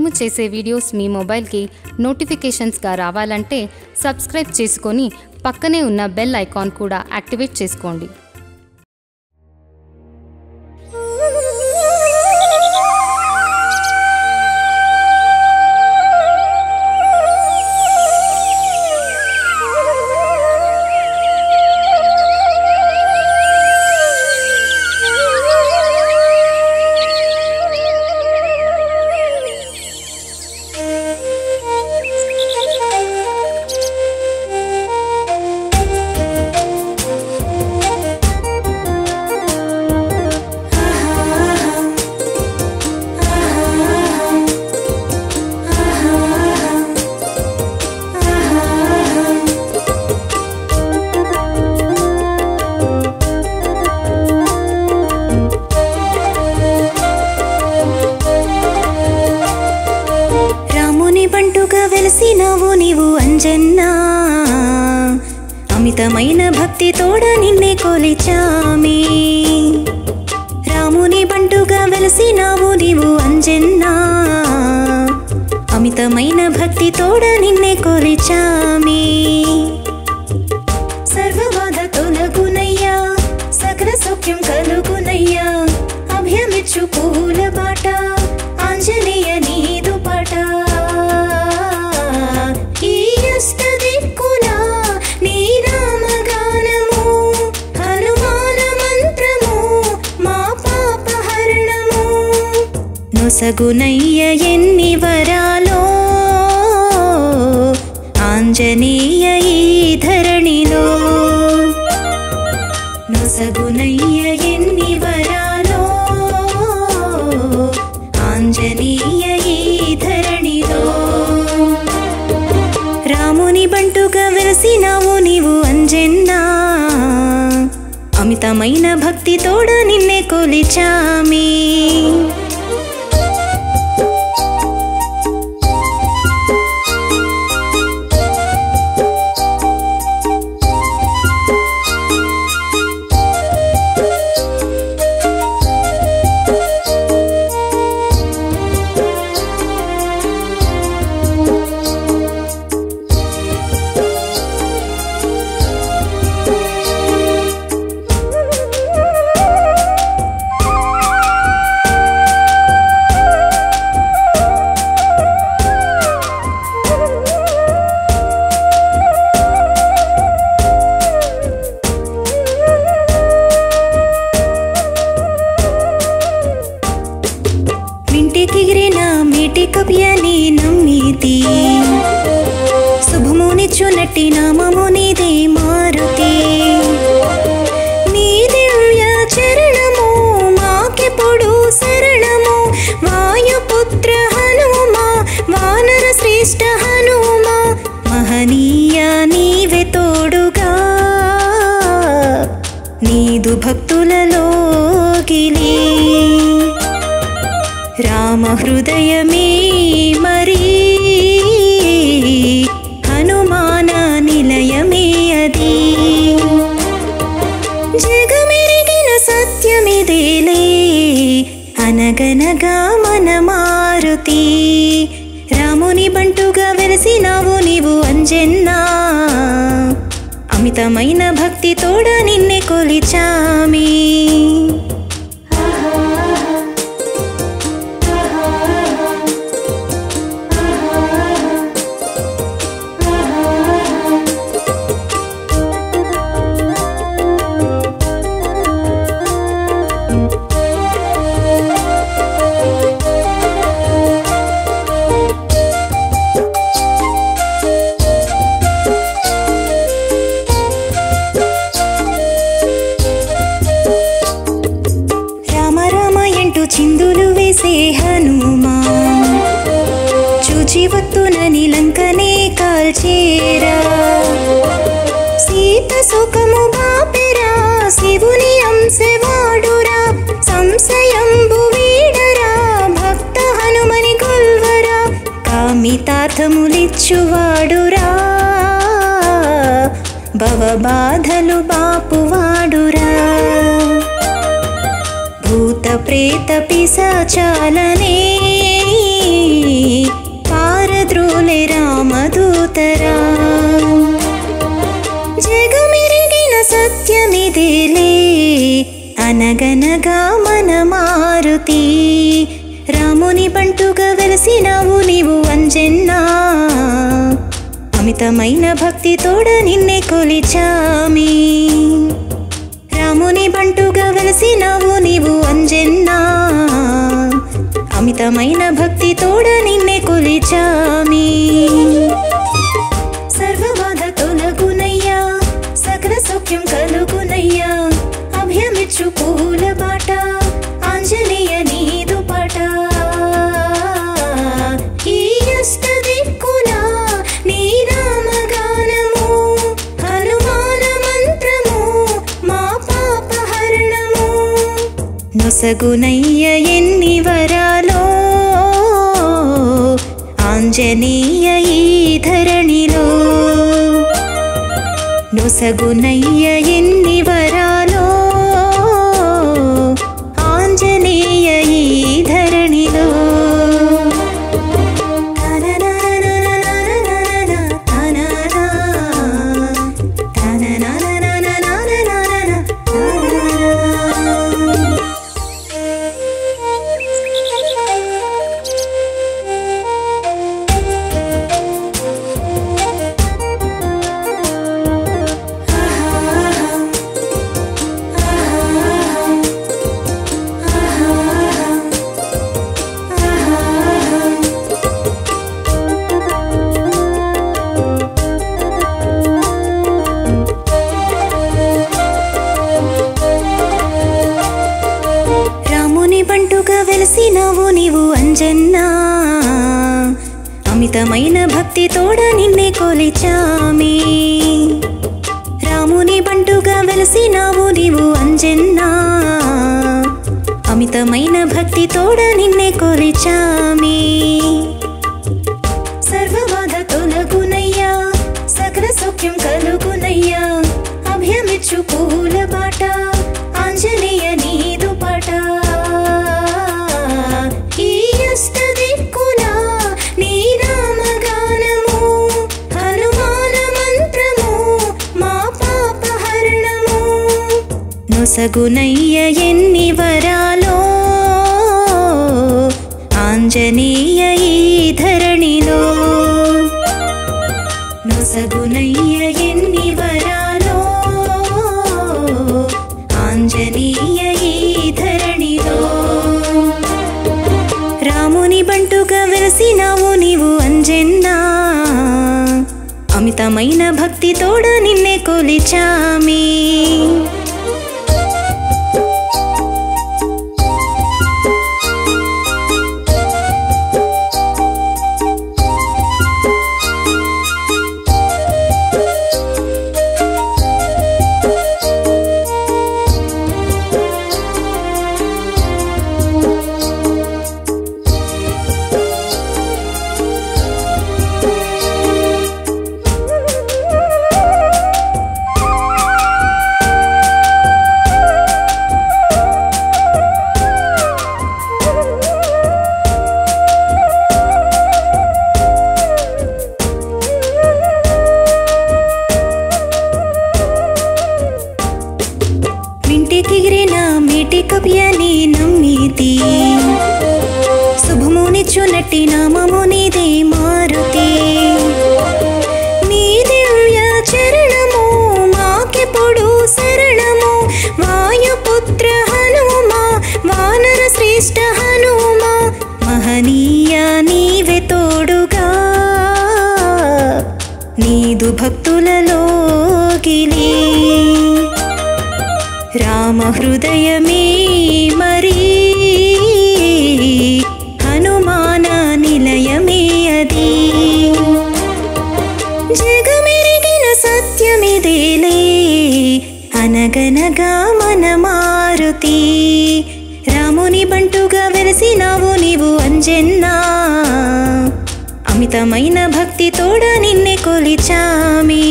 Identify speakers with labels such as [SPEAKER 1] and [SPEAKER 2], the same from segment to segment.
[SPEAKER 1] మేము చేసే వీడియోస్ మీ మొబైల్కి నోటిఫికేషన్స్గా రావాలంటే సబ్స్క్రైబ్ చేసుకొని పక్కనే ఉన్న బెల్ ఐకాన్ కూడా యాక్టివేట్ చేసుకోండి
[SPEAKER 2] రాముని బంటుగా వెలిసినావు నీవు అంజన్నా అమితమైన భక్తి తోడ నిన్నే కొలిచామి రాముని బంటుగా వెలిసినావు నీవు అంజన్నా అమితమైన భక్తి తోడ నిన్నే కొలిచామి సర్వబాధ తొలగునయ్యా సకల సౌఖ్యం కలుగునయ్యా అభయమిచ్చు పూల బాట ఆంజనేయ నీదు పాట ఈ అష్ట దిక్కుల నీ నామగానము హనుమాన మంత్రము మా పాపహరణము నొసగునయ్య ఎన్ని వరాలో ఆంజనేయ ఈ ధరణిలో నొసగునయ్య ఎన్ని వరాలో ఆంజనేయ ఈ ధరణిలో రాముని బంటుగా వెలసినావు నీవు అంజన్నా అమితమైన భక్తి తోడ నిన్నే కొలిచామి మింటికిగిరిన మీటి కవ్యని నమ్మితి శుభమునిచ్చునట్టి నామము నీదే మారుతి నీ దివ్య చరణము మాకెప్పుడు శరణము వాయుపుత్ర హనుమ వానర శ్రేష్ఠ హనుమ మహనీయ నీవే తోడుగా నీదు భక్తులలో గిలి రామ హృదయమే మరి హనుమాన నిలయమే అది జగమెరిగిన సత్యమిదేలే అనగనగా మన మారుతి రాముని బంటుగా వెలిసినావు నీవు అంజన్నా అమితమైన భక్తి తోడ నిన్నే కొలిచామి రామ రామ ఎంటూ చిందులు వేసే హనుమా చూచి వత్తునని లంకనే కాల్చేరా సీత సుఖము బాపెరా శివుని అంశవాడురా సంశయంబు వీడరా భక్త హనుమని కొల్వరా కామితార్థములిచ్చువాడురా భవబాధలు బాపువాడురా భూత ప్రేత పిశాచాలనే పారద్రోలె రామదూతరా జగమెరిగిన సత్యమిదేలే అనగనగా మన మారుతి రాముని బంటుగా వెలసినావు నీవు అంజన్నా అమితమైన భక్తి తోడ నిన్నే కొలిచామి రాముని బంటుగా వెలసినావు నీవు అంజన్నా అమితమైన భక్తి తోడ నిన్నే కొలిచామి సర్వబాధ తొలగునయ్యా సకల సౌఖ్యం కలుగునయ్యా అభయమిచ్చు పూల బాట ఆంజనేయ నీదు పాట ఈ అష్ట దిక్కుల నీ నామగానము హనుమాన మంత్రము మా పాపహరణము నొసగునయ్య ఎన్ని వరాలో ఆంజనేయ ఈ ధరణిలో నొసగునయ్య ఎన్ని వరాలో ఆంజనేయ ఈ ధరణిలో రాముని బంటుగా వెలసినావు నీవు అంజన్నా అమితమైన భక్తి తోడ నిన్నే కొలిచామి రాముని బంటుగా వెలసినావు నీవు అంజన్నా అమితమైన భక్తి తోడ నిన్నే కొలిచామి సర్వబాధ తొలగునయ్యా సకల సౌఖ్యం కలుగునయ్యా అభయమిచ్చు పూల బాట ఆంజనేయ నీదు పాట ఈ అష్ట దిక్కుల నీ నామగానము హనుమాన మంత్రము మా పాపహరణము నొసగునయ్య ఎన్ని వరాలో ఆంజనేయ ఈ ధరణిలో నొసగునయ్య ఎన్ని వరాలో ఆంజనేయ ఈ ధరణిలో రాముని బంటుగా వెలసినావు నీవు అంజన్నా అమితమైన భక్తి తోడ నిన్నే కొలిచామి మింటికిగిరిన మేటి కవ్యని నమ్మితి శుభమునిచ్చు నట్టి నామము నీదే మారుతి నీ దివ్య చరణము మాకెప్పుడు శరణము వాయుపుత్ర హనుమా వానర శ్రేష్ఠ హనుమా మహనీయ నీవే తోడుగా నీదు భక్తులలో గిలి రామ హృదయమే మరి హనుమాన నిలయమే అది జగమెరిగిన సత్యమిదేలే అనగనగా మన మారుతి రాముని బంటుగా వెలసినావు నీవు అంజన్నా అమితమైన భక్తి తోడ నిన్నే కొలిచామి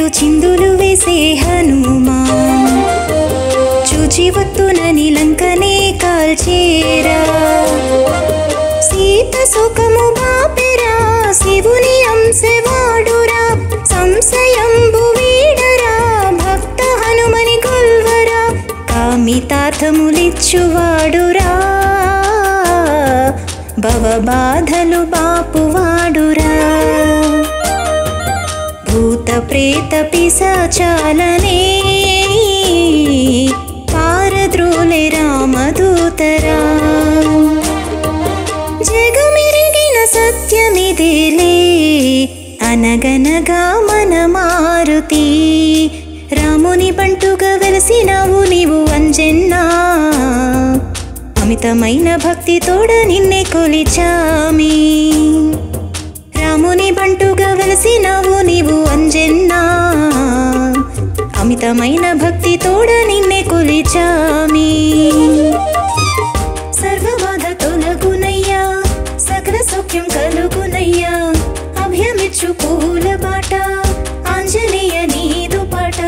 [SPEAKER 2] చిందులు వేసే హనుమా చూచివత్తునని లంకనే కాల్చేరా సీత సుఖము బాపెరా శివుని అంశవాడురా సంశయంబు వీడరా భక్త హనుమని కొల్వరా కామితార్థములిచ్చువాడురా భవ బాధలు బాపువాడురా భూత ప్రేత పిశాచాలనే పారద్రోలే రామదూతరా జగమిరిగిన సత్యమిదిలే అనగనగా మన మారుతి రాముని బంటుగా వెలసినావు నీవు అంజన్నా అమితమైన భక్తితోడ నిన్నే కొలిచామి రాముని బంటుగా వెలసినావు నీవు అంజన్నా అమితమైన భక్తితోడ నిన్నే కొలిచామి సర్వబాధ తొలగునయ్యా సకల సౌఖ్యం కలుగునయ్యా అభయమిచ్చు పూల బాట ఆంజనేయ నీదు పాట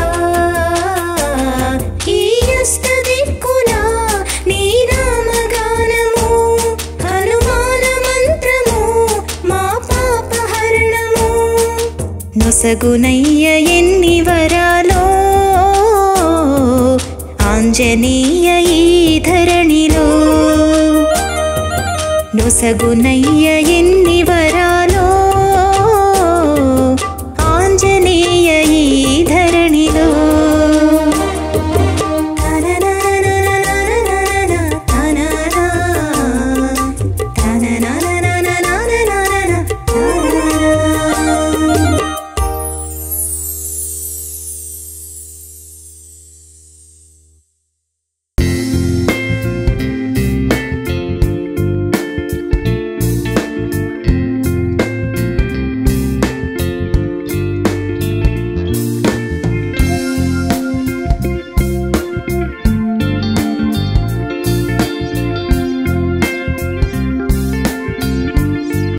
[SPEAKER 2] ఈ అష్ట దిక్కుల నీ నామగానము హనుమాన మంత్రము మా పాపహరణము నొసగునయ్య ఎన్ని వరాలో ఆంజనేయ ఈ ధరణిలో నొసగునయ్య ఎన్ని వరాలో